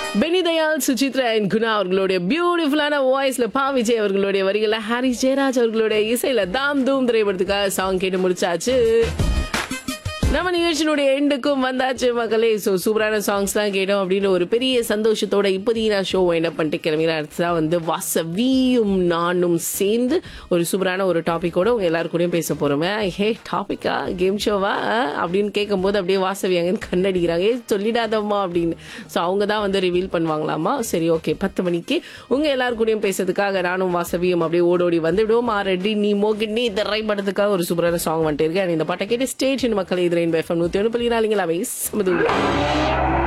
பெனி Dayal Suchitra and Guna அவர்களுடைய பியூட்டிஃபுல்லான வாய்ஸ்ல பா விஜய் அவர்களுடைய வரிகளை ஹாரிஸ் ஜெயராஜ் அவர்களுடைய இசையில தாம் தூம் திரைப்படத்துக்காக சாங் கேட்டு முடிச்சாச்சு நம்ம நிகழ்ச்சியினுடைய எண்டுக்கும் வந்தாச்சு மக்களே ஸோ சூப்பரான சாங்ஸ் தான் கேட்டோம் அப்படின்னு ஒரு பெரிய சந்தோஷத்தோட இப்போதைக்கு நான் ஷோ என்ன பண்ணிட்டு கிளம்பின அடுத்து தான் வந்து வாசவியும் நானும் சேர்ந்து ஒரு சூப்பரான ஒரு டாபிக்கோட உங்க எல்லாரு கூடயும் பேச போறோமே ஹே டாபிக்கா கேம் ஷோவா அப்படின்னு கேட்கும்போது அப்படியே வாசவி அங்கன்னு கண்ணடிக்கிறாங்க ஏ சொல்லிடாதம்மா அப்படின்னு ஸோ அவங்க தான் வந்து ரிவீல் பண்ணுவாங்களாமா சரி ஓகே பத்து மணிக்கு உங்க எல்லாரு கூடயும் பேசுறதுக்காக நானும் வாசவியும் அப்படியே ஓடோடி வந்துவிடுவோம் ஆல்ரெடி நீ மோகினி திரைப்படத்துக்காக ஒரு சூப்பரான சாங் வந்துட்டு இருக்கேன் இந்த பாட்டை கேட்டு ஸ்டேஷன் மக்களை எதிரின் எஃப்எம் நூற்றி ஒன்று புள்ளி நாலுங்களாவே சமது